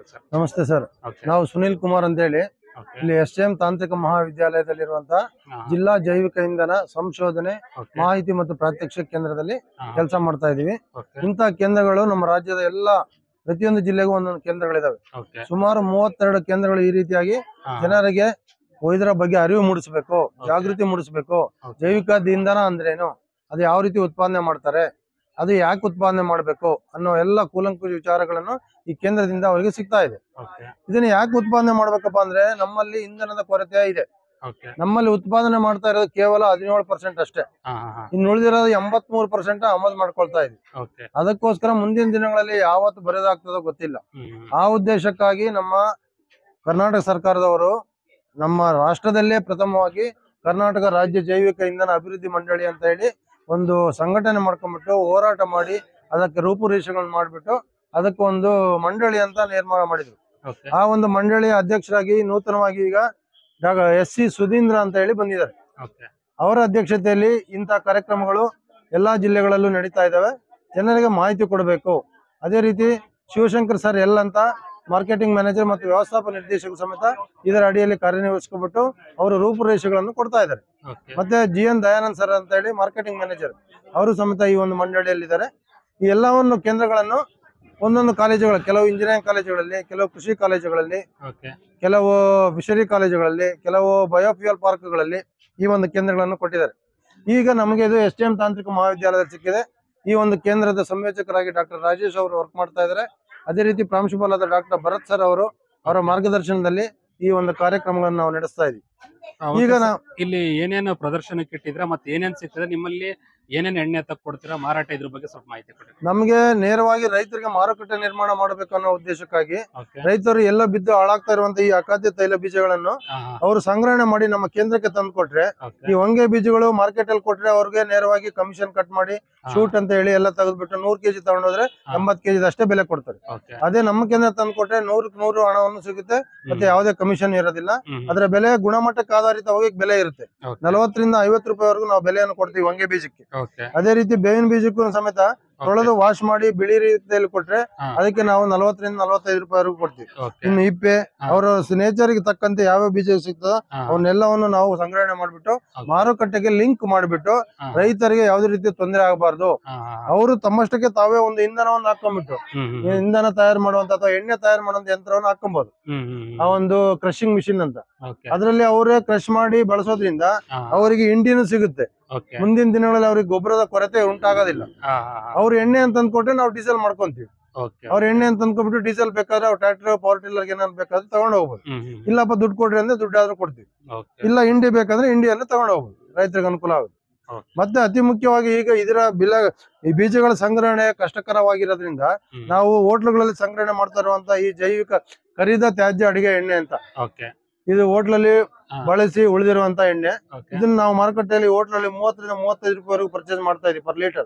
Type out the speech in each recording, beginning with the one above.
Sir ನಮಸ್ತೆ sir okay ನಾವು ಸುನಿಲ್ ಕುಮಾರ್ ಅಂತ ಹೇಳಿ ಓಕೆ ಇಲ್ಲಿ ಎಸ್ ಎಂ ತಾಂತ್ರಿಕ ಮಹಾವಿದ್ಯಾಲಯದಲ್ಲಿರುವಂತಹ ಜಿಲ್ಲಾ ಜೈವಿಕ ಇಂಧನ ಸಂಶೋಧನೆ ಓಕೆ ಮಾಹಿತಿ ಮತ್ತು ಪ್ರಾತ್ಯಕ್ಷಿಕ ಕೇಂದ್ರದಲ್ಲಿ ಕೆಲಸ ಮಾಡ್ತಾ ಇದೀವಿ ಓಕೆ ಇಂತಹ ಕೇಂದ್ರಗಳು ನಮ್ಮ ರಾಜ್ಯದ ಎಲ್ಲ ಪ್ರತಿಯೊಂದು ಜಿಲ್ಲೆಗೂ ಒಂದೊಂದು ಕೇಂದ್ರಗಳಿದಾವೆ ಓಕೆ ಸುಮಾರು ಮೂವತ್ತೆರಡು ಕೇಂದ್ರಗಳು ಈ ರೀತಿಯಾಗಿ ಜನರಿಗೆ ಇದರ ಬಗ್ಗೆ ಅರಿವು ಮೂಡಿಸಬೇಕು ಜಾಗೃತಿ ಮೂಡಿಸಬೇಕು Okay. ಜೈವಿಕ ಇಂಧನ ಅಂದ್ರೇನು ಅದು ಯಾವ ರೀತಿ ಉತ್ಪಾದನೆ ಮಾಡ್ತಾರೆ ಅದು ಯಾಕೆ ಉತ್ಪಾದನೆ ಮಾಡಬೇಕು ಅನ್ನೋ ಎಲ್ಲ ಕೂಲಂಕುಷ ವಿಚಾರಗಳನ್ನು ಈ ಕೇಂದ್ರದಿಂದ ಅವರಿಗೆ ಸಿಗ್ತಾ ಇದೆ ಓಕೆ ಇದನ್ನ ಯಾಕೆ ಉತ್ಪಾದನೆ ಮಾಡ್ಬೇಕಪ್ಪ ಅಂದ್ರೆ ನಮ್ಮಲ್ಲಿ ಇಂಧನದ ಕೊರತೆ ಇದೆ ಓಕೆ ನಮ್ಮಲ್ಲಿ ಉತ್ಪಾದನೆ ಮಾಡ್ತಾ ಇರೋದು ಕೇವಲ ಹದಿನೇಳು ಪರ್ಸೆಂಟ್ ಅಷ್ಟೇ ಹಾ ಹಾ ಇನ್ನು ಉಳಿದಿರೋದು ಎಂಬತ್ಮೂರು ಪರ್ಸೆಂಟ್ ಆಮದು ಮಾಡ್ಕೊಳ್ತಾ ಇದ್ವಿ ಓಕೆ ಅದಕ್ಕೋಸ್ಕರ ಮುಂದಿನ ದಿನಗಳಲ್ಲಿ ಯಾವತ್ತು ಬರೋದಾಗ್ತದೋ ಗೊತ್ತಿಲ್ಲ ಹ್ಮ್ ಆ ಉದ್ದೇಶಕ್ಕಾಗಿ ನಮ್ಮ ಕರ್ನಾಟಕ ಸರ್ಕಾರದವರು ನಮ್ಮ ರಾಷ್ಟ್ರದಲ್ಲೇ ಪ್ರಥಮವಾಗಿ ಕರ್ನಾಟಕ ರಾಜ್ಯ ಜೈವಿಕ ಇಂಧನ ಅಭಿವೃದ್ಧಿ ಮಂಡಳಿ ಅಂತ ಹೇಳಿ ಒಂದು ಸಂಘಟನೆ ಮಾಡ್ಕೊಂಡ್ಬಿಟ್ಟು ಹೋರಾಟ ಮಾಡಿ ಅದಕ್ಕೆ ರೂಪುರೇಷೆಗಳನ್ನ ಮಾಡಿಬಿಟ್ಟು ಅದಕ್ಕೆ ಒಂದು ಮಂಡಳಿ ಅಂತ ನಿರ್ಮಾಣ ಮಾಡಿದ್ರು ಓಕೆ ಆ ಒಂದು ಮಂಡಳಿಯ ಅಧ್ಯಕ್ಷರಾಗಿ ನೂತನವಾಗಿ ಈಗ ಡಾಕ್ಟರ್ ಎಸ್ ಸಿ ಸುಧೀಂದ್ರ ಅಂತ ಹೇಳಿ ಬಂದಿದ್ದಾರೆ ಓಕೆ ಅವರ ಅಧ್ಯಕ್ಷತೆಯಲ್ಲಿ ಇಂಥ ಕಾರ್ಯಕ್ರಮಗಳು ಎಲ್ಲಾ ಜಿಲ್ಲೆಗಳಲ್ಲೂ ನಡೀತಾ ಇದ್ದಾವೆ ಜನರಿಗೆ ಮಾಹಿತಿ ಕೊಡಬೇಕು ಅದೇ ರೀತಿ ಶಿವಶಂಕರ್ ಸರ್ ಎಲ್ ಅಂತ ಮಾರ್ಕೆಟಿಂಗ್ ಮ್ಯಾನೇಜರ್ ಮತ್ತು ವ್ಯವಸ್ಥಾಪಕ ನಿರ್ದೇಶಕರು ಸಮೇತ ಇದರ ಅಡಿಯಲ್ಲಿ ಕಾರ್ಯನಿರ್ವಹಿಸ್ಕೊಬಿಟ್ಟು ಅವರು ರೂಪುರೇಷೆಗಳನ್ನು ಕೊಡ್ತಾ ಇದ್ದಾರೆ ಓಕೆ ಮತ್ತೆ ಜಿ ಎನ್ ದಯಾನಂದ್ ಸರ್ ಅಂತ ಹೇಳಿ ಮಾರ್ಕೆಟಿಂಗ್ ಮ್ಯಾನೇಜರ್ ಅವರು ಸಮೇತ ಈ ಒಂದು ಮಂಡಳಿಯಲ್ಲಿದ್ದಾರೆ ಈ ಎಲ್ಲವನ್ನು ಕೇಂದ್ರಗಳನ್ನು ಒಂದೊಂದು ಕಾಲೇಜುಗಳು ಕೆಲವು ಇಂಜಿನಿಯರಿಂಗ್ ಕಾಲೇಜುಗಳಲ್ಲಿ ಕೆಲವು ಕೃಷಿ ಕಾಲೇಜುಗಳಲ್ಲಿ ಓಕೆ ಕೆಲವು ಫಿಶರಿ ಕಾಲೇಜುಗಳಲ್ಲಿ ಕೆಲವು ಬಯೋಫ್ಯೂಯಲ್ ಪಾರ್ಕ್ಗಳಲ್ಲಿ ಈ ಒಂದು ಕೇಂದ್ರಗಳನ್ನು ಕೊಟ್ಟಿದ್ದಾರೆ ಈಗ ನಮಗೆ ಇದು ಎಸ್ ಟಿ ಎಂ ತಾಂತ್ರಿಕ ಮಹಾವಿದ್ಯಾಲಯದಲ್ಲಿ ಸಿಕ್ಕಿದೆ ಈ ಒಂದು ಕೇಂದ್ರದ ಸಂಯೋಜಕರಾಗಿ ಡಾಕ್ಟರ್ ರಾಜೇಶ್ ಅವರು ವರ್ಕ್ ಮಾಡ್ತಾ ಇದ್ದಾರೆ ಅದೇ ರೀತಿ ಪ್ರಾಂಶುಪಾಲರಾದ ಡಾಕ್ಟರ್ ಭರತ್ ಸರ್ ಅವರು ಅವರ ಮಾರ್ಗದರ್ಶನದಲ್ಲಿ ಈ ಒಂದು ಕಾರ್ಯಕ್ರಮಗಳನ್ನು ನಾವು ನಡೆಸ್ತಾ ಇದ್ವಿ ಈಗ ನಾವು ಇಲ್ಲಿ ಏನೇನು ಪ್ರದರ್ಶನಕ್ಕೆ ಇಟ್ಟಿದ್ರ ಮತ್ತೆ ಏನೇನ್ ಸಿಗ್ತದೆ ನಿಮ್ಮಲ್ಲಿ ಏನೇನ್ ಎಣ್ಣೆ ತಕ್ ಕೊಡ್ತೀರಾ ಮಾರಾಟ ಇದ್ರ ಬಗ್ಗೆ ಸ್ವಲ್ಪ ಮಾಹಿತಿ ಕೊಡಿ ನಮಗೆ ನೇರವಾಗಿ ರೈತರಿಗೆ ಮಾರುಕಟ್ಟೆ ನಿರ್ಮಾಣ ಮಾಡಬೇಕು ಅನ್ನೋ ಉದ್ದೇಶಕ್ಕಾಗಿ ಓಕೆ ರೈತರು ಎಲ್ಲ ಬಿದ್ದು ಹಾಳಾಗ್ತಾ ಇರುವಂತ ಈ ಅಖಾದ್ಯ ತೈಲ ಬೀಜಗಳನ್ನು ಹಾ ಹಾ ಅವರು ಸಂಗ್ರಹಣೆ ಮಾಡಿ ನಮ್ಮ ಕೇಂದ್ರಕ್ಕೆ ತಂದು ಕೊಟ್ರೆ ಓಕೆ ಈ ಹೊಂಗೆ ಬೀಜಗಳು ಮಾರ್ಕೆಟ್ ಅಲ್ಲಿ ಕೊಟ್ರೆ ಅವ್ರಿಗೆ ನೇರವಾಗಿ ಕಮಿಷನ್ ಕಟ್ ಮಾಡಿ ಶೂಟ್ ಅಂತ ಹೇಳಿ ಎಲ್ಲ ತೆಗೆದ್ಬಿಟ್ಟು ನೂರ್ ಕೆಜಿ ತಗೊಂಡೋದ್ರೆ ಹಾ. ಎಂಬತ್ ಕೆಜಿ ಅಷ್ಟೇ ಬೆಲೆ ಕೊಡ್ತಾರೆ ಓಕೆ ಅದೇ ನಮ್ಮ ಕೇಂದ್ರ ತಂದು ಕೊಟ್ರೆ ನೂರಕ್ ನೂರು ಹಣವನ್ನು ಸಿಗುತ್ತೆ ಮತ್ತೆ ಯಾವುದೇ ಕಮಿಷನ್ ಇರೋದಿಲ್ಲ ಅದರ ಬೆಲೆ ಗುಣಮಟ್ಟಕ್ಕೆ ಆಧಾರಿತವಾಗಿ ಬೆಲೆ ಇರುತ್ತೆ ನಲವತ್ತರಿಂದ ಐವತ್ತು ರೂಪಾಯಿವರೆಗೂ ನಾವು ಬೆಲೆಯನ್ನು ಕೊಡ್ತೀವಿ ಹೊಂಗೆ ಬೀಜಕ್ಕೆ ಓಕೆ ಅದೇ ರೀತಿ ಬೇವಿನ ಬೀಜಕ್ಕೂ ಸಮೇತ ತೊಳೆದು ವಾಶ್ ಮಾಡಿ ಬಿಳಿ ರೀತಿಯಲ್ಲಿ ಕೊಟ್ರೆ ಹಾ. ಅದಕ್ಕೆ ನಾವು ನಲವತ್ತರಿಂದ ನಲವತ್ತೈದು ರೂಪಾಯಿವರೆಗೂ ಕೊಡ್ತೀವಿ ಓಕೆ ಇನ್ನು ಇಪ್ಪೆ ಹಾ. ಅವರ ನೇಚರ್ ಗೆ ತಕ್ಕಂತೆ ಯಾವ ಬೀಜ ಸಿಗ್ತದೋ ಅವನ್ನೆಲ್ಲವನ್ನು ನಾವು ಸಂಗ್ರಹಣೆ ಮಾಡ್ಬಿಟ್ಟು ಮಾರುಕಟ್ಟೆಗೆ ಲಿಂಕ್ ಮಾಡಿಬಿಟ್ಟು ರೈತರಿಗೆ ಯಾವುದೇ ರೀತಿ ತೊಂದರೆ ಆಗಬಾರ್ದು ಅವರು ತಮ್ಮಷ್ಟಕ್ಕೆ ತಾವೇ ಒಂದು ಇಂಧನವನ್ನು ಹಾಕೊಂಡ್ಬಿಟ್ಟು ಇಂಧನ ತಯಾರು ಮಾಡುವಂತ ಅಥವಾ ಎಣ್ಣೆ ತಯಾರು ಮಾಡುವಂತ ಯಂತ್ರವನ್ನು ಹಾಕೊಬಹುದು ಆ ಒಂದು ಕ್ರಶಿಂಗ್ ಮಿಷಿನ್ ಅಂತ ಓಕೆ ಅದರಲ್ಲಿ ಅವರೇ ಕ್ರಶ್ ಮಾಡಿ ಬಳಸೋದ್ರಿಂದ ಅವರಿಗೆ ಇಂಡಿನೂ ಸಿಗುತ್ತೆ ಓಕೆ ಮುಂದಿನ ದಿನಗಳಲ್ಲಿ ಅವ್ರಿಗೆ ಗೊಬ್ಬರದ ಕೊರತೆ ಉಂಟಾಗೋದಿಲ್ಲ ಅವ್ರು ಎಣ್ಣೆ ಅಂತ ಅಂದ್ಕೊಟ್ರೆ ನಾವು ಡೀಸೆಲ್ ಮಾಡ್ಕೊಂತೀವಿ ಓಕೆ ಅವ್ರ ಎಣ್ಣೆ ಅಂತ ಅಂದ್ಕೊಬಿಟ್ಟು ಡೀಸೆಲ್ ಬೇಕಾದ್ರೆ ಅವ್ರು ಟ್ರ್ಯಾಕ್ಟರ್ ಪವರ್ ಟಿಲ್ಲರ್ ಏನಾದ್ರು ಬೇಕಾದ್ರೆ ತಗೊಂಡು ಹೋಗ್ಬೋದು ಇಲ್ಲಪ್ಪ ದುಡ್ಡು ಕೊಡ್ರಿ ಅಂದ್ರೆ ದುಡ್ಡಾದ್ರೂ ಕೊಡ್ತೀವಿ ಓಕೆ ಇಲ್ಲ ಇಂಡಿ ಬೇಕಂದ್ರೆ ಇಂಡಿಯಲ್ಲೇ ತಗೊಂಡು ಹೋಗ್ಬೋದು ರೈತರಿಗೆ ಅನುಕೂಲ ಆಗುತ್ತೆ Okay. ಮತ್ತೆ ಅತಿ ಮುಖ್ಯವಾಗಿ ಈಗ ಇದರ ಬಿಲ ಈ ಬೀಜಗಳ ಸಂಗ್ರಹಣೆ ಕಷ್ಟಕರವಾಗಿರೋದ್ರಿಂದ ನಾವು ಹೋಟ್ಲುಗಳಲ್ಲಿ ಸಂಗ್ರಹಣೆ ಮಾಡ್ತಾ ಇರುವಂತ ಈ ಜೈವಿಕ ಕರಿದ ತ್ಯಾಜ್ಯ ಅಡಿಗೆ ಎಣ್ಣೆ ಅಂತ ಓಕೆ ಇದು ಹೋಟ್ಲಲ್ಲಿ ಬಳಸಿ ಉಳಿದಿರುವಂತ ಎಣ್ಣೆ ಓಕೆ ಇದನ್ನ ನಾವು ಮಾರುಕಟ್ಟೆಯಲ್ಲಿ ಹೋಟ್ಲಲ್ಲಿ ಮೂವತ್ತರಿಂದ ಮೂವತ್ತೈದು ರೂಪಾಯಿವರೆಗೂ ಪರ್ಚೇಸ್ ಮಾಡ್ತಾ ಇದೀವಿ ಪರ್ ಲೀಟರ್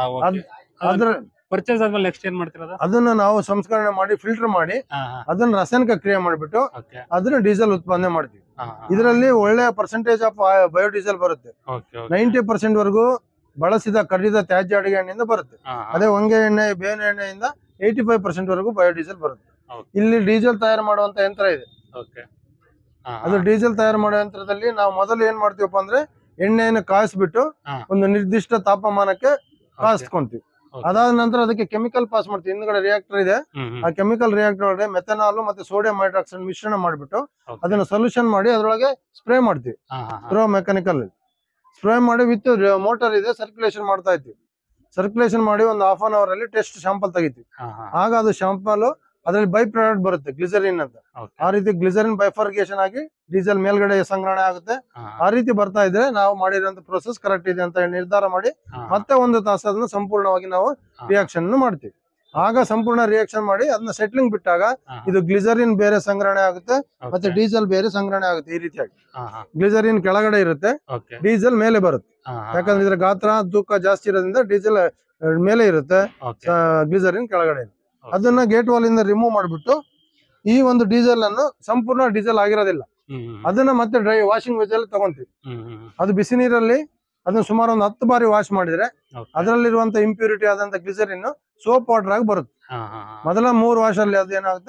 ಅದ್ರ ಪರ್ಚೇಸ್ ಆದ್ಮೇಲೆ ನೆಕ್ಸ್ಟ್ ಏನ್ ಮಾಡ್ತಿರೋದು ಅದನ್ನ ನಾವು ಸಂಸ್ಕರಣೆ ಮಾಡಿ ಫಿಲ್ಟರ್ ಮಾಡಿ ಅದನ್ನ ರಾಸಾಯನಿಕ ಕ್ರಿಯೆ ಮಾಡಿಬಿಟ್ಟು ಓಕೆ ಅದನ್ನ ಡೀಸೆಲ್ ಉತ್ಪಾದನೆ ಮಾಡ್ತೀವಿ ಇದರಲ್ಲಿ ಒಳ್ಳೆ ಪರ್ಸೆಂಟೇಜ್ ಆಫ್ ಬಯೋಡೀಸೆಲ್ ಬರುತ್ತೆ ಓಕೆ ನೈಂಟಿ ಪರ್ಸೆಂಟ್ ವರೆಗೂ ಬಳಸಿದ ಕರಿದ ತ್ಯಾಜ್ಯ ಅಡಿಗೆ ಎಣ್ಣೆಯಿಂದ ಬರುತ್ತೆ ಅದೇ ಹೊಂಗೆ ಎಣ್ಣೆ ಬೇವಿನ ಎಣ್ಣೆಯಿಂದ ಏಯ್ಟಿ ಫೈವ್ ಪರ್ಸೆಂಟ್ ವರೆಗೂ ಬಯೋಡೀಸೆಲ್ ಬರುತ್ತೆ Okay. ಇಲ್ಲಿ ಡೀಸೆಲ್ ತಯಾರು ಮಾಡುವಂತ ಯಂತ್ರ ಇದೆ ಓಕೆ ಅದು ಡೀಸೆಲ್ ತಯಾರು ಮಾಡೋ ಯಂತ್ರದಲ್ಲಿ ನಾವು ಮೊದಲು ಏನ್ ಮಾಡ್ತೀವಪ್ಪ ಅಂದ್ರೆ ಎಣ್ಣೆಯನ್ನು ಕಾಯಿಸ್ಬಿಟ್ಟು ಹಾ. ಒಂದು ನಿರ್ದಿಷ್ಟ ತಾಪಮಾನಕ್ಕೆ ಕಾಯಿಸ್ಕೊಂತೀವಿ Okay. ಅದಾದ ನಂತರ ಅದಕ್ಕೆ ಕೆಮಿಕಲ್ ಪಾಸ್ ಮಾಡ್ತೀವಿ ಹಿಂದ್ಗಡೆ ರಿಯಾಕ್ಟರ್ ಇದೆ ಆ ಕೆಮಿಕಲ್ ರಿಯಾಕ್ಟರ್ ಒಳಗೆ ಮೆಥನಾಲ್ ಮತ್ತೆ ಸೋಡಿಯಂ ಹೈಡ್ರಾಕ್ಸೈಡ್ ಮಿಶ್ರಣ ಮಾಡಿಬಿಟ್ಟು ಅದನ್ನ ಸೊಲ್ಯೂಷನ್ ಮಾಡಿ ಅದ್ರೊಳಗೆ ಸ್ಪ್ರೇ ಮಾಡ್ತೀವಿ ಸ್ಪ್ರೋ ಮೆಕ್ಯಾನಿಕಲ್ ಸ್ಪ್ರೇ ಮಾಡಿ ವಿತ್ ಮೋಟರ್ ಇದೆ ಸರ್ಕ್ಯುಲೇಷನ್ ಮಾಡ್ತಾ ಇರ್ತೀವಿ ಸರ್ಕ್ಯುಲೇಷನ್ ಮಾಡಿ ಒಂದು ಹಾಫ್ ಅನ್ ಅವರ್ ಅಲ್ಲಿ ಟೆಸ್ಟ್ ಶಾಂಪಲ್ ತೆಗಿತೀವಿ ಆಗ ಅದು ಶಾಂಪಲ್ ಅದ್ರಲ್ಲಿ ಬೈ ಪ್ರಾಡಕ್ಟ್ ಬರುತ್ತೆ ಗ್ಲಿಸರಿನ್ ಅಂತ ಆ ರೀತಿ ಗ್ಲಿಸರಿನ್ ಬೈಫರ್ಗೇಷನ್ ಆಗಿ ಡೀಸೆಲ್ ಮೇಲ್ಗಡೆ ಸಂಗ್ರಹಣೆ ಆಗುತ್ತೆ ಆ ರೀತಿ ಬರ್ತಾ ಇದ್ರೆ ನಾವು ಮಾಡಿರೋಂಥ ಪ್ರೊಸೆಸ್ ಕರೆಕ್ಟ್ ಇದೆ ಅಂತ ಹೇಳಿ ನಿರ್ಧಾರ ಮಾಡಿ ಮತ್ತೆ ಒಂದು ತಾಸು ಅದನ್ನ ಸಂಪೂರ್ಣವಾಗಿ ನಾವು ರಿಯಾಕ್ಷನ್ ಮಾಡ್ತೀವಿ ಆಗ ಸಂಪೂರ್ಣ ರಿಯಾಕ್ಷನ್ ಮಾಡಿ ಅದನ್ನ ಸೆಟ್ಲಿಂಗ್ ಬಿಟ್ಟಾಗ ಇದು ಗ್ಲಿಸರಿನ್ ಬೇರೆ ಸಂಗ್ರಹಣೆ ಆಗುತ್ತೆ ಮತ್ತೆ ಡೀಸೆಲ್ ಬೇರೆ ಸಂಗ್ರಹಣೆ ಆಗುತ್ತೆ ಈ ರೀತಿಯಾಗಿ ಗ್ಲಿಸರಿನ್ ಕೆಳಗಡೆ ಇರುತ್ತೆ ಓಕೆ ಡೀಸೆಲ್ ಮೇಲೆ ಬರುತ್ತೆ ಯಾಕಂದ್ರೆ ಇದ್ರ ಗಾತ್ರ ತೂಕ ಜಾಸ್ತಿ ಇರೋದ್ರಿಂದ ಡೀಸೆಲ್ ಮೇಲೆ ಇರುತ್ತೆ ಓಕೆ ಗ್ಲಿಸರಿನ್ ಕೆಳಗಡೆ ಇದೆ. ಅದನ್ನ ಗೇಟ್ ವಾಲ್ ಇಂದ ರಿಮೂವ್ ಮಾಡಿಬಿಟ್ಟು ಈ ಒಂದು ಡೀಸೆಲ್ ಅನ್ನು ಸಂಪೂರ್ಣ ಡೀಸೆಲ್ ಆಗಿರೋದಿಲ್ಲ ಅದನ್ನ ಮತ್ತೆ ಡ್ರೈ ವಾಷಿಂಗ್ ಮೆಷಿನ್ ತಗೊಂತೀವಿ ಅದು ಬಿಸಿ ನೀರಲ್ಲಿ ಅದನ್ನ ಸುಮಾರು ಒಂದು ಹತ್ತು ಬಾರಿ ವಾಶ್ ಮಾಡಿದ್ರೆ ಅದರಲ್ಲಿರುವಂತ ಇಂಪ್ಯೂರಿಟಿ ಆದಂತ ಗ್ಲಿಸರಿನ್ ಸೋಪ್ ವಾಟರ್ ಆಗಿ ಬರುತ್ತೆ ಮೊದಲ ಮೂರು ವಾಶ್ ಅಲ್ಲಿ ಅದು ಏನಾಗುತ್ತೆ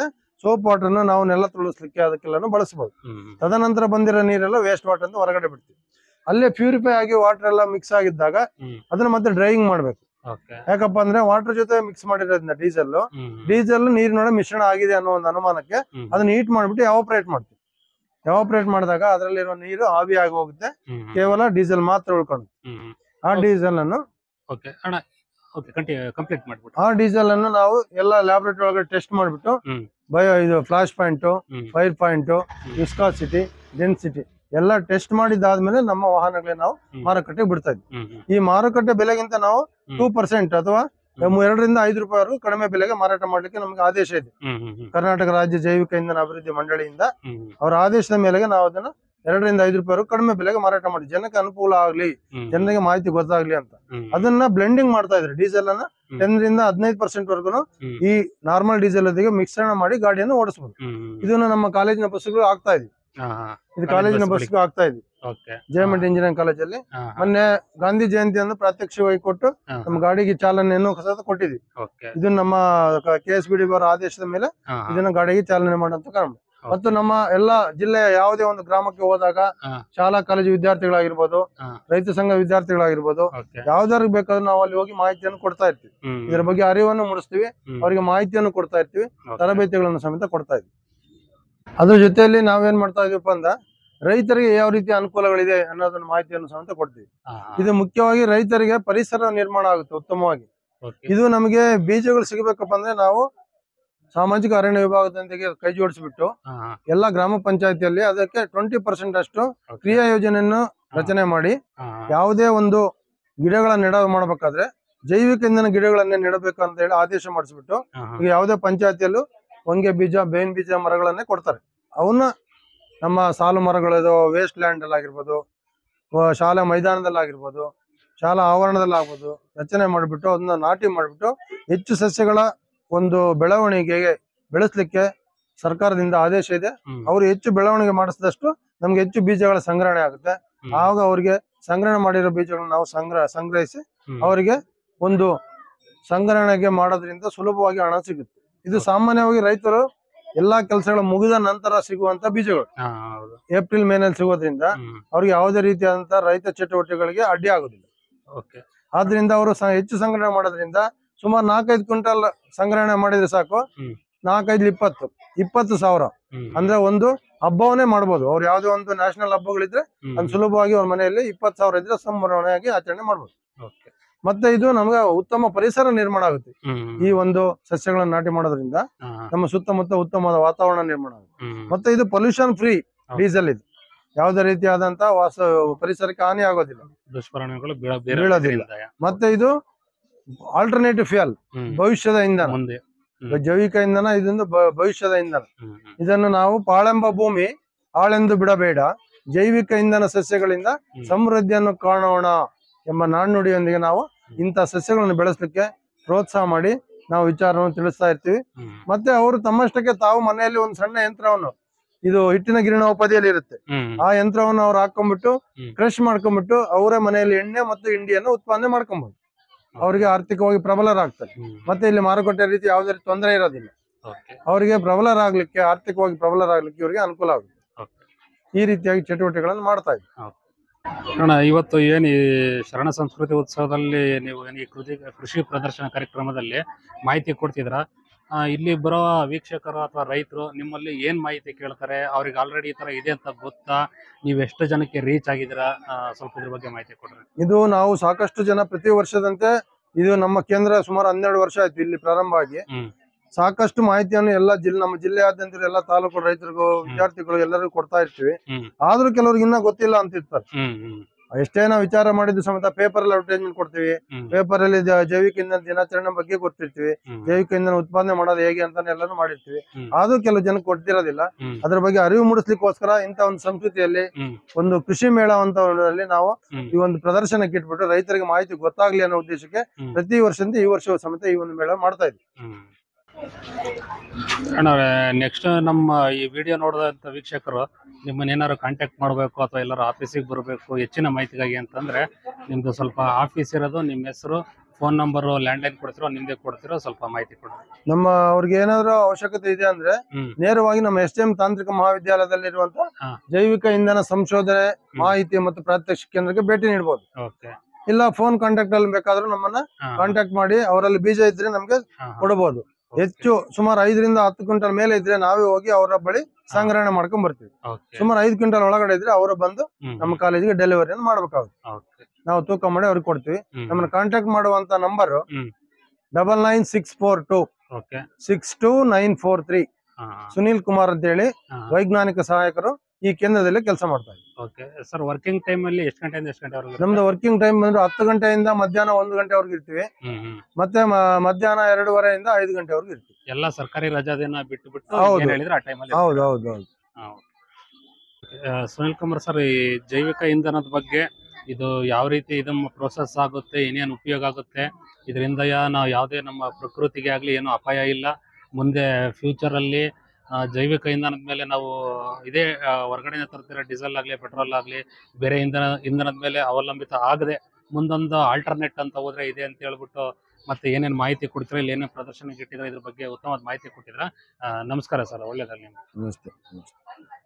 ಸೋಪ್ ವಾಟರ್ ನಾವು ನೆಲ ತುಳಿಸ್ಲಿಕ್ಕೆ ಅದಕ್ಕೆಲ್ಲಾನು ಬಳಸಬಹುದು ಹ್ಮ್ ಹ್ಮ್. ತದನಂತರ ಬಂದಿರೋ ನೀರೆಲ್ಲ ವೇಸ್ಟ್ ವಾಟರ್ ಅಂತ ಹೊರಗಡೆ ಬಿಡ್ತೀವಿ ಅಲ್ಲೇ ಪ್ಯೂರಿಫೈ ಆಗಿ ವಾಟರ್ ಎಲ್ಲ ಮಿಕ್ಸ್ ಆಗಿದ್ದಾಗ ಹ್ಮ್. ಅದನ್ನ ಮತ್ತೆ ಡ್ರೈಯಿಂಗ್ ಮಾಡ್ಬೇಕು ಓಕೆ ಯಾಕಪ್ಪ ಅಂದ್ರೆ ವಾಟರ್ ಜೊತೆ ಮಿಕ್ಸ್ ಮಾಡಿರೋದ್ರಿಂದ ಡೀಸೆಲ್ ಹ್ಮ್ ಹ್ಮ್. ಡೀಸೆಲ್ ನೀರಿನೊಳಗೆ ಮಿಶ್ರಣ ಆಗಿದೆ ಅನ್ನೋ ಒಂದು ಅನುಮಾನಕ್ಕೆ ಹ್ಮ್. ಅದನ್ನ ಹೀಟ್ ಮಾಡ್ಬಿಟ್ಟು ಎವಾಪರೇಟ್ ಮಾಡ್ತೀವಿ ಎವಾಪರೇಟ್ ಮಾಡಿದಾಗ ಅದರಲ್ಲಿರೋ ನೀರು ಆವಿ ಆಗಿ ಹೋಗುತ್ತೆ ಹ್ಮ್ ಹ್ಮ್. ಕೇವಲ ಡೀಸೆಲ್ ಮಾತ್ರ ಉಳ್ಕೊಂಡು ಹ್ಮ್ ಹ್ಮ್. ಆ ಡೀಸೆಲ್ ಅನ್ನು ಓಕೆ ಅಣ್ಣ ಓಕೆ ಕಂಟಿನ್ಯೂ ಕಂಪ್ಲೀಟ್ ಮಾಡ್ಬಿಟ್ಟು ಆ ಡೀಸೆಲ್ ಅನ್ನು ನಾವು ಎಲ್ಲ ಲ್ಯಾಬ್ರೇಟರಿ ಒಳಗಡೆ ಟೆಸ್ಟ್ ಮಾಡ್ಬಿಟ್ಟು ಹ್ಮ್. ಬಯೋ ಇದು ಫ್ಲಾಶ್ ಪಾಯಿಂಟ್ ಹ್ಮ್. ಫೈರ್ ಪಾಯಿಂಟ್ ವಿಸ್ಕಾಸಿಟಿ ಡೆನ್ಸಿಟಿ ಎಲ್ಲ ಟೆಸ್ಟ್ ಮಾಡಿದಾದ್ಮೇಲೆ ನಮ್ಮ ವಾಹನಗಳಿಗೆ ನಾವು ಹ್ಮ್. ಮಾರುಕಟ್ಟೆಗೆ ಬಿಡ್ತಾ ಇದ್ವಿ ಹ್ಮ್ ಹ್ಮ್. ಈ ಮಾರುಕಟ್ಟೆ ಬೆಲೆಗಿಂತ ನಾವು ಹ್ಮ್. ಟೂ ಪರ್ಸೆಂಟ್ ಅಥವಾ ಹ್ಮ್. ಎರಡರಿಂದ ಐದು ರೂಪಾಯಿವರೆಗೂ ಕಡಿಮೆ ಬೆಲೆಗೆ ಮಾರಾಟ ಮಾಡ್ಲಿಕ್ಕೆ ನಮಗೆ ಆದೇಶ ಇದೆ ಹ್ಮ್ ಹ್ಮ್ ಹ್ಮ್. ಕರ್ನಾಟಕ ರಾಜ್ಯ ಜೈವಿಕ ಇಂಧನ ಅಭಿವೃದ್ಧಿ ಮಂಡಳಿಯಿಂದ ಹ್ಮ್ ಹ್ಮ್. ಅವರ ಆದೇಶದ ಮೇಲೆಗೆ ನಾವು ಅದನ್ನ ಎರಡರಿಂದ ಐದು ರೂಪಾಯಿವರೆಗೂ ಕಡಿಮೆ ಬೆಲೆಗೆ ಮಾರಾಟ ಮಾಡಿ ಜನಕ್ಕೆ ಅನುಕೂಲ ಆಗ್ಲಿ ಹ್ಮ್. ಜನರಿಗೆ ಮಾಹಿತಿ ಗೊತ್ತಾಗ್ಲಿ ಅಂತ ಹ್ಮ್. ಅದನ್ನ ಬ್ಲೆಂಡಿಂಗ್ ಮಾಡ್ತಾ ಇದ್ರು ಡೀಸೆಲ್ ಅನ್ನ ಹ್ಮ್. ಟೆನ್ ರಿಂದ ಹದಿನೈದು ಪರ್ಸೆಂಟ್ ವರ್ಗು ಹ್ಮ್. ಈ ನಾರ್ಮಲ್ ಡೀಸೆಲ್ ಜೊತೆಗೆ ಮಿಶ್ರಣ ಮಾಡಿ ಗಾಡಿಯನ್ನು ಓಡಿಸಬಹುದು ಹ್ಮ್ ಹ್ಮ್. ಇದನ್ನ ನಮ್ಮ ಕಾಲೇಜಿನ ಬಸ್ಗಳು ಆಗ್ತಾ ಇದ್ವಿ ಹಾ ಹಾ. ಇದು ಕಾಲೇಜ್ ಕಾಲೇಜಿನ ಬಸ್ಗಳಿಗೆ. ಬಸ್ಗೂ ಆಗ್ತಾ ಇದ್ವಿ ಓಕೆ ಜಯಮಂಟ್ ಇಂಜಿನಿಯರಿಂಗ್ ಕಾಲೇಜಲ್ಲಿ ಹಾ ಹಾ. ಮೊನ್ನೆ ಗಾಂಧಿ ಜಯಂತಿ ಅನ್ನು ಪ್ರಾತ್ಯಕ್ಷಿಕವಾಗಿ ಕೊಟ್ಟು ಹಾ ನಮ್ಮ ಗಾಡಿಗೆ ಚಾಲನೆಯನ್ನು ಸಹ ಕೊಟ್ಟಿದ್ವಿ ಓಕೆ ಇದು ನಮ್ಮ ಕೆ ಎಸ್ ಬಿ ಡಿ ಅವರ ಆದೇಶದ ಮೇಲೆ ಹಾ ಹಾ. ಇದನ್ನ ಗಾಡಿಗೆ ಚಾಲನೆ ಮಾಡುವಂತ ಕಾರಣ ಮತ್ತು ನಮ್ಮ ಎಲ್ಲಾ ಜಿಲ್ಲೆಯ ಯಾವುದೇ ಒಂದು ಗ್ರಾಮಕ್ಕೆ ಹೋದಾಗ ಹಾ. ಶಾಲಾ ಕಾಲೇಜು ವಿದ್ಯಾರ್ಥಿಗಳಾಗಿರ್ಬೋದು ಹಾ. ರೈತ ಸಂಘ ವಿದ್ಯಾರ್ಥಿಗಳಾಗಿರ್ಬೋದು ಓಕೆ ಯಾವ್ದಾರು ಬೇಕಾದ್ರೂ ನಾವು ಅಲ್ಲಿ ಹೋಗಿ ಮಾಹಿತಿಯನ್ನು ಕೊಡ್ತಾ ಇರ್ತೀವಿ ಹ್ಮ್ ಇದರ ಬಗ್ಗೆ ಅರಿವನ್ನು ಮೂಡಿಸ್ತೀವಿ ಹ್ಮ್. ಅವರಿಗೆ ಮಾಹಿತಿಯನ್ನು ಕೊಡ್ತಾ ಇರ್ತೀವಿ ಓಕೆ. ತರಬೇತಿಗಳನ್ನು ಸಮೇತ ಕೊಡ್ತಾ ಇದ್ವಿ ಅದ್ರ ಜೊತೆಯಲ್ಲಿ ನಾವೇನ್ ಮಾಡ್ತಾ ಇದೀವಪ್ಪ ಅಂದ ರೈತರಿಗೆ ಯಾವ ರೀತಿ ಅನುಕೂಲಗಳಿದೆ ಅನ್ನೋದನ್ನ ಮಾಹಿತಿಯನ್ನು ಸಮೇತ ಕೊಡ್ತೀವಿ ಹಾ ಹಾ. ಇದು ಮುಖ್ಯವಾಗಿ ರೈತರಿಗೆ ಪರಿಸರ ನಿರ್ಮಾಣ ಆಗುತ್ತೆ ಉತ್ತಮವಾಗಿ ಓಕೆ. ಇದು ನಮಗೆ ಬೀಜಗಳು ಸಿಗಬೇಕಪ್ಪ ಅಂದ್ರೆ ನಾವು ಸಾಮಾಜಿಕ ಅರಣ್ಯ ವಿಭಾಗದೊಂದಿಗೆ ಕೈ ಜೋಡಿಸ್ಬಿಟ್ಟು ಹಾ ಹಾ. ಎಲ್ಲ ಗ್ರಾಮ ಪಂಚಾಯತಿಯಲ್ಲಿ ಅದಕ್ಕೆ ಟ್ವೆಂಟಿ ಪರ್ಸೆಂಟ್ ಅಷ್ಟು ಓಕೆ. ಕ್ರಿಯಾ ಯೋಜನೆಯನ್ನು ರಚನೆ ಮಾಡಿ ಹಾ ಹಾ. ಯಾವುದೇ ಒಂದು ಗಿಡಗಳ ನೆಡ ಮಾಡಬೇಕಾದ್ರೆ ಜೈವಿಕ ಇಂಧನ ಗಿಡಗಳನ್ನೇ ನೆಡಬೇಕು ಅಂತ ಹೇಳಿ ಆದೇಶ ಮಾಡಿಸ್ಬಿಟ್ಟು ಹಾ ಹಾ. ಈಗ ಯಾವುದೇ ಪಂಚಾಯತಿಯಲ್ಲೂ ಹೊಂಗೆ ಬೀಜ ಬೇವಿನ ಬೀಜ ಮರಗಳನ್ನೇ ಕೊಡ್ತಾರೆ ಅವನ್ನ ನಮ್ಮ ಸಾಲು ಮರಗಳದು ವೇಸ್ಟ್ ಲ್ಯಾಂಡ್ ಅಲ್ಲಿ ಆಗಿರ್ಬೋದು ವ- ಶಾಲಾ ಮೈದಾನದಲ್ಲಿ ಆಗಿರ್ಬೋದು ಶಾಲಾ ಆವರಣದಲ್ಲಿ ಆಗ್ಬೋದು ರಚನೆ ಮಾಡಿಬಿಟ್ಟು ಅದನ್ನ ನಾಟಿ ಮಾಡಿಬಿಟ್ಟು ಹೆಚ್ಚು ಸಸ್ಯಗಳ ಒಂದು ಬೆಳವಣಿಗೆಗೆ ಬೆಳೆಸಲಿಕ್ಕೆ ಸರ್ಕಾರದಿಂದ ಆದೇಶ ಇದೆ ಹ್ಮ್. ಅವರು ಹೆಚ್ಚು ಬೆಳವಣಿಗೆ ಮಾಡಿಸಿದಷ್ಟು ನಮ್ಗೆ ಹೆಚ್ಚು ಬೀಜಗಳ ಸಂಗ್ರಹಣೆ ಆಗುತ್ತೆ ಹ್ಮ್. ಆವಾಗ ಅವರಿಗೆ ಸಂಗ್ರಹಣೆ ಮಾಡಿರೋ ಬೀಜಗಳನ್ನ ನಾವು ಸಂಗ್ರಹ ಸಂಗ್ರಹಿಸಿ ಹ್ಮ್. ಅವರಿಗೆ ಒಂದು ಸಂಗ್ರಹಣೆಗೆ ಮಾಡೋದ್ರಿಂದ ಸುಲಭವಾಗಿ ಹಣ ಸಿಗುತ್ತೆ ಇದು ಸಾಮಾನ್ಯವಾಗಿ ರೈತರು ಎಲ್ಲಾ ಕೆಲಸಗಳು ಮುಗಿದ ನಂತರ ಸಿಗುವಂತ ಬೀಜಗಳು ಹಾ ಹೌದು ಏಪ್ರಿಲ್ ಮೇನಲ್ಲಿ ಸಿಗೋದ್ರಿಂದ ಹ್ಮ್ ಅವ್ರಿಗೆ ಯಾವುದೇ ರೀತಿಯಾದಂತ ರೈತ ಚಟುವಟಿಕೆಗಳಿಗೆ ಅಡ್ಡಿ ಆಗೋದಿಲ್ಲ ಓಕೆ ಆದ್ರಿಂದ ಅವರು ಹೆಚ್ಚು ಸಂಗ್ರಹಣೆ ಮಾಡೋದ್ರಿಂದ ಸುಮಾರು ನಾಲ್ಕೈದು ಕ್ವಿಂಟಲ್ ಸಂಗ್ರಹಣೆ ಮಾಡಿದ್ರೆ ಸಾಕು ಹ್ಮ್. ನಾಲ್ಕೈದು ಇಪ್ಪತ್ತು ಇಪ್ಪತ್ತು ಸಾವಿರ ಹ್ಮ್ ಅಂದ್ರೆ ಒಂದು ಹಬ್ಬವನ್ನೇ ಮಾಡ್ಬೋದು ಅವ್ರು ಯಾವ್ದೋ ಒಂದು ನ್ಯಾಷನಲ್ ಹಬ್ಬಗಳಿದ್ರೆ ಹ್ಮ್. ಅದು ಸುಲಭವಾಗಿ ಅವ್ರ ಮನೆಯಲ್ಲಿ ಇಪ್ಪತ್ತು ಸಾವಿರ ಇದ್ರೆ ಸಂಭ್ರಮವಾಗಿ ಆಚರಣೆ ಮಾಡ್ಬೋದು ಓಕೆ. ಮತ್ತೆ ಇದು ನಮ್ಗೆ ಉತ್ತಮ ಪರಿಸರ ನಿರ್ಮಾಣ ಆಗುತ್ತೆ ಹ್ಮ್ ಈ ಒಂದು ಸಸ್ಯಗಳನ್ನ ನಾಟಿ ಮಾಡೋದ್ರಿಂದ ಹಾ ಹಾ. ನಮ್ಮ ಸುತ್ತಮುತ್ತ ಉತ್ತಮವಾದ ವಾತಾವರಣ ನಿರ್ಮಾಣ ಆಗುತ್ತೆ ಹ್ಮ್ ಮತ್ತೆ ಇದು ಪೊಲ್ಯೂಷನ್ ಫ್ರೀ ಹೌದು. ಡೀಸೆಲ್ ಇದು ಯಾವುದೇ ರೀತಿಯಾದಂತ ವಾಸ ಪರಿಸರಕ್ಕೆ ಹಾನಿ ಆಗೋದಿಲ್ಲ ದುಷ್ಪರಿಣಾಮಗಳು ಬೀಳ ಬೀಳೋದಿಲ್ಲ. ಮತ್ತೆ ಇದು ಆಲ್ಟರ್ನೇಟಿವ್ ಫ್ಯೂಯಲ್ ಹ್ಮ್. ಭವಿಷ್ಯದ ಇಂಧನ ಮುಂದೆ ಹ್ಮ್. ಜೈವಿಕ ಇಂಧನ ಇದೊಂದು ಭ- ಭವಿಷ್ಯದ ಇಂಧನ ಹ್ಮ್ ಹ್ಮ್. ಇದನ್ನು ನಾವು ಪಾಳೆಂಬ ಭೂಮಿ ಆಳೆಂದು ಬಿಡಬೇಡ ಜೈವಿಕ ಇಂಧನ ಸಸ್ಯಗಳಿಂದ ಹ್ಮ್. ಸಮೃದ್ಧಿಯನ್ನು ಕಾಣೋಣ ಎಂಬ ನಾಣ್ಣುಡಿಯೊಂದಿಗೆ ನಾವು ಇಂಥ ಸಸ್ಯಗಳನ್ನು ಬೆಳೆಸಲಿಕ್ಕೆ ಪ್ರೋತ್ಸಾಹ ಮಾಡಿ ನಾವು ವಿಚಾರವನ್ನು ತಿಳಿಸ್ತಾ ಇರ್ತೀವಿ ಹ್ಮ್. ಮತ್ತೆ ಅವರು ತಮ್ಮಷ್ಟಕ್ಕೆ ತಾವು ಮನೆಯಲ್ಲಿ ಒಂದು ಸಣ್ಣ ಯಂತ್ರವನ್ನು ಇದು ಹಿಟ್ಟಿನ ಗಿರಣೋಪಾದಿಯಲ್ಲಿ ಇರುತ್ತೆ ಹ್ಮ್. ಆ ಯಂತ್ರವನ್ನು ಅವ್ರು ಹಾಕೊಂಡ್ಬಿಟ್ಟು ಹ್ಮ್. ಕ್ರಶ್ ಮಾಡ್ಕೊಂಡ್ಬಿಟ್ಟು ಅವರೇ ಮನೆಯಲ್ಲಿ ಎಣ್ಣೆ ಮತ್ತು ಹಿಂಡಿಯನ್ನು ಉತ್ಪಾದನೆ ಮಾಡ್ಕೊಬಹುದು ಅವರಿಗೆ ಆರ್ಥಿಕವಾಗಿ ಪ್ರಬಲರಾಗ್ತಾರೆ ಹ್ಮ್. ಮತ್ತೆ ಇಲ್ಲಿ ಮಾರುಕಟ್ಟೆ ರೀತಿ ಯಾವುದೇ ರೀತಿ ತೊಂದರೆ ಇರೋದಿಲ್ಲ ಓಕೆ. ಅವರಿಗೆ ಪ್ರಬಲರಾಗ್ಲಿಕ್ಕೆ ಆರ್ಥಿಕವಾಗಿ ಪ್ರಬಲರಾಗ್ಲಿಕ್ಕೆ ಇವರಿಗೆ ಅನುಕೂಲ ಆಗುತ್ತೆ ಓಕೆ. ಈ ರೀತಿಯಾಗಿ ಚಟುವಟಿಕೆಗಳನ್ನು ಮಾಡ್ತಾ ಇದ್ದೀವಿ ಅಣ್ಣ ಇವತ್ತು ಏನು ಈ ಶರಣ ಸಂಸ್ಕೃತಿ ಉತ್ಸವದಲ್ಲಿ ನೀವು ಏನು ಈ ಕೃಷಿ ಕೃಷಿ ಪ್ರದರ್ಶನ ಕಾರ್ಯಕ್ರಮದಲ್ಲಿ ಮಾಹಿತಿ ಕೊಡ್ತಿದ್ರ ಆ, ಇಲ್ಲಿ ಬರೋ ವೀಕ್ಷಕರು ಅಥವಾ ರೈತರು ನಿಮ್ಮಲ್ಲಿ ಏನ್ ಮಾಹಿತಿ ಕೇಳ್ತಾರೆ ಅವ್ರಿಗೆ ಆಲ್ರೆಡಿ ಈ ತರ ಇದೆ ಅಂತ ಗೊತ್ತಾ ನೀವು ಎಷ್ಟು ಜನಕ್ಕೆ ರೀಚ್ ಆಗಿದ್ದೀರಾ ಆ, ಸ್ವಲ್ಪ ಇದ್ರ ಬಗ್ಗೆ ಮಾಹಿತಿ ಕೊಡ್ರಿ ಇದು ನಾವು ಸಾಕಷ್ಟು ಜನ ಪ್ರತಿ ವರ್ಷದಂತೆ ಇದು ನಮ್ಮ ಕೇಂದ್ರ ಸುಮಾರು ಹನ್ನೆರಡು ವರ್ಷ ಆಯ್ತು ಇಲ್ಲಿ ಪ್ರಾರಂಭ ಆಗಿ ಹ್ಮ್. ಸಾಕಷ್ಟು ಮಾಹಿತಿಯನ್ನು ಎಲ್ಲ ಜಿಲ್ಲೆ ನಮ್ಮ ಜಿಲ್ಲೆಯಾದ್ಯಂತ ಎಲ್ಲ ತಾಲೂಕು ರೈತರಿಗೂ ವಿದ್ಯಾರ್ಥಿಗಳು ಎಲ್ಲರಿಗೂ ಕೊಡ್ತಾ ಇರ್ತೀವಿ ಹ್ಮ್. ಆದ್ರೂ ಕೆಲವ್ರಿಗೆ ಇನ್ನ ಗೊತ್ತಿಲ್ಲ ಅಂತ ಇರ್ತಾರೆ ಹ್ಮ್ ಹ್ಮ್ ಎಷ್ಟೇ ನಾವು ವಿಚಾರ ಮಾಡಿದ್ದು ಸಮೇತ ಪೇಪರ್ ಅಲ್ಲಿ ಅಡ್ವರ್ಟೈಸ್ಮೆಂಟ್ ಕೊಡ್ತೀವಿ ಹ್ಮ್ ಪೇಪರ್ ಅಲ್ಲಿ ಜ- ಜೈವಿಕ ಇಂಧನ ದಿನಾಚರಣೆ ಬಗ್ಗೆ ಕೊಡ್ತಿರ್ತೀವಿ ಹ್ಮ್ ಜೈವಿಕ ಇಂಧನ ಉತ್ಪಾದನೆ ಮಾಡೋದು ಹೇಗೆ ಅಂತಾನೆ ಎಲ್ಲಾನು ಮಾಡಿರ್ತೀವಿ ಹ್ಮ್. ಆದ್ರೂ ಕೆಲವು ಜನಕ್ಕೆ ಗೊತ್ತಿರೋದಿಲ್ಲ ಹ್ಮ್. ಅದ್ರ ಬಗ್ಗೆ ಅರಿವು ಮೂಡಿಸ್ಲಿಕ್ಕೋಸ್ಕರ ಇಂತ ಒಂದು ಸಂಸ್ಕೃತಿಯಲ್ಲಿ ಹ್ಮ್. ಒಂದು ಕೃಷಿ ಮೇಳ ಅಂತ ಒಂದರಲ್ಲಿ ನಾವು ಹ್ಮ್. ಈ ಒಂದು ಪ್ರದರ್ಶನಕ್ಕೆ ಇಟ್ಬಿಟ್ಟು ರೈತರಿಗೆ ಮಾಹಿತಿ ಗೊತ್ತಾಗ್ಲಿ ಅನ್ನೋ ಉದ್ದೇಶಕ್ಕೆ ಹ್ಮ್. ಪ್ರತಿ ವರ್ಷದಿಂದ ಈ ವರ್ಷ ಸಮೇತ ಈ ಒಂದು ಮೇಳ ಮಾಡ್ತಾ ಇದ್ವಿ ಹ್ಮ್. ಅಣ್ಣ ನೆಕ್ಸ್ಟ್ ನಮ್ಮ ಈ ವಿಡಿಯೋ ನೋಡಿದಂತ ವೀಕ್ಷಕರು ನಿಮ್ಮನ್ನ ಏನಾದ್ರು ಕಾಂಟ್ಯಾಕ್ಟ್ ಮಾಡಬೇಕು ಅಥವಾ ಎಲ್ಲರೂ ಆಫೀಸಿಗೆ ಬರಬೇಕು ಹೆಚ್ಚಿನ ಮಾಹಿತಿಗಾಗಿ ಅಂತಂದ್ರೆ ನಿಮ್ದು ಸ್ವಲ್ಪ ಆಫೀಸ್ ಇರೋದು ನಿಮ್ಮ ಹೆಸರು ಫೋನ್ ನಂಬರ್ ಲ್ಯಾಂಡ್ಲೈನ್ ಕೊಡ್ತಿರೋ ನಿಮ್ದೇ ಕೊಡ್ತಿರೋ ಸ್ವಲ್ಪ ಮಾಹಿತಿ ಕೊಡಿ ನಮ್ಮ ಅವ್ರಿಗೆ ಏನಾದ್ರು ಅವಶ್ಯಕತೆ ಇದೆ ಅಂದ್ರೆ ಹ್ಮ್ ನೇರವಾಗಿ ನಮ್ಮ ಎಸ್ ಡಿ ಎಂ ತಾಂತ್ರಿಕ ಮಹಾವಿದ್ಯಾಲಯದಲ್ಲಿರುವಂತ ಹಾ. ಜೈವಿಕ ಇಂಧನ ಸಂಶೋಧನೆ ಮಾಹಿತಿ ಮತ್ತು ಪ್ರಾತ್ಯಕ್ಷಿಕ ಕೇಂದ್ರಕ್ಕೆ ಭೇಟಿ ನೀಡಬಹುದು ಓಕೆ ಇಲ್ಲ ಫೋನ್ ಕಾಂಟ್ಯಾಕ್ಟ್ ಅಲ್ಲಿ ಬೇಕಾದ್ರೂ ನಮ್ಮನ್ನ ಕಾಂಟ್ಯಾಕ್ಟ್ ಮಾಡಿ ಅವರಲ್ಲಿ ಬೀಜ ಇದ್ರೆ ನಮ್ಗೆ ಕೊಡಬಹುದು ಹೆಚ್ಚು ಸುಮಾರು ಐದರಿಂದ ಹತ್ತು ಕ್ವಿಂಟಲ್ ಮೇಲೆ ಇದ್ರೆ ನಾವೇ ಹೋಗಿ ಅವರ ಬಳಿ ಸಂಗ್ರಹಣೆ ಮಾಡ್ಕೊಂಡ್ ಬರ್ತೀವಿ ಓಕೆ ಸುಮಾರು ಐದು ಕ್ವಿಂಟಲ್ ಒಳಗಡೆ ಇದ್ರೆ ಅವರು ಬಂದು ನಮ್ಮ ಕಾಲೇಜಿಗೆ ಡೆಲಿವರಿಯನ್ನು ಮಾಡ್ಬೇಕಾಗುತ್ತೆ ಓಕೆ ನಾವು ತೂಕ ಮಾಡಿ ಅವ್ರಿಗೆ ಕೊಡ್ತೀವಿ ಹ್ಮ್ ನಮ್ಮನ್ನ ಕಾಂಟ್ಯಾಕ್ಟ್ ಮಾಡುವಂತ ನಂಬರ್ ಹ್ಮ್. Double nine six four two okay six two nine four three ಹಾ ಸುನೀಲ್ ಕುಮಾರ್ ಅಂತ ಹೇಳಿ ಹಾ ವೈಜ್ಞಾನಿಕ ಸಹಾಯಕರು ಈ ಕೇಂದ್ರದಲ್ಲಿ ಕೆಲಸ ಮಾಡ್ತಾರೆ ಓಕೆ ಸರ್ ವರ್ಕಿಂಗ್ ಟೈಮ್ ಅಲ್ಲಿ ಎಷ್ಟು ಗಂಟೆಯಿಂದ ಎಷ್ಟು ಗಂಟೆವರೆಗೆ ನಮ್ದು ವರ್ಕಿಂಗ್ ಟೈಮ್ ಬಂದ್ರೆ ಹತ್ತು ಗಂಟೆಯಿಂದ ಮಧ್ಯಾಹ್ನ ಒಂದು ಗಂಟೆವರೆಗೂ ಇರ್ತೀವಿ ಹ್ಮ್ ಹ್ಮ್ ಮತ್ತೆ ಮ- ಮಧ್ಯಾಹ್ನ ಎರಡೂವರೆಯಿಂದ ಐದು ಗಂಟೆವರೆಗೂ ಇರ್ತೀವಿ ಎಲ್ಲ ಸರ್ಕಾರಿ ರಜಾ ದಿನ ಬಿಟ್ಟು ಬಿಟ್ಟು ಹೌದು. ಏನ್ ಹೇಳಿದ್ರೆ ಆ ಟೈಮಲ್ಲಿ ಹೌದು ಹೌದು ಹೌದು ಸುನಿಲ್ ಕುಮಾರ್ ಸರ್ ಈ ಜೈವಿಕ ಇಂಧನದ ಬಗ್ಗೆ ಇದು ಯಾವ ರೀತಿ ಇದು ಪ್ರೋಸೆಸ್ ಆಗುತ್ತೆ ಏನೇನು ಉಪಯೋಗ ಆಗುತ್ತೆ ಇದರಿಂದ ನಾವು ಯಾವುದೇ ನಮ್ಮ ಪ್ರಕೃತಿಗೆ ಆಗಲಿ ಏನು ಅಪಾಯ ಇಲ್ಲ ಮುಂದೆ ಫ್ಯೂಚರ್ ಅಲ್ಲಿ ಆ, ಜೈವಿಕ ಇಂಧನದ ಮೇಲೆ ನಾವು ಇದೇ ಆ, ಹೊರಗಡೆಯಿಂದ ತರ್ತಿರೋ ಡೀಸೆಲ್ ಆಗಲಿ ಪೆಟ್ರೋಲ್ ಆಗಲಿ ಬೇರೆ ಇಂಧನ ಇಂಧನದ ಮೇಲೆ ಅವಲಂಬಿತ ಆಗದೆ ಮುಂದೊಂದು ಆಲ್ಟರ್ನೇಟ್ ಅಂತ ಹೋದ್ರೆ ಇದೆ ಅಂತ ಹೇಳ್ಬಿಟ್ಟು ಮತ್ತೆ ಏನೇನು ಮಾಹಿತಿ ಕೊಡ್ತೀರಾ ಇಲ್ಲಿ ಏನೇನು ಪ್ರದರ್ಶನಕ್ಕೆ ಇಟ್ಟಿದ್ರೆ ಇದ್ರ ಬಗ್ಗೆ ಉತ್ತಮವಾದ ಮಾಹಿತಿ ಕೊಟ್ಟಿದ್ರ ನಮಸ್ಕಾರ ಸರ್ ಒಳ್ಳೇದಾಗಲಿ ನಮಸ್ತೆ ನಮಸ್ತೆ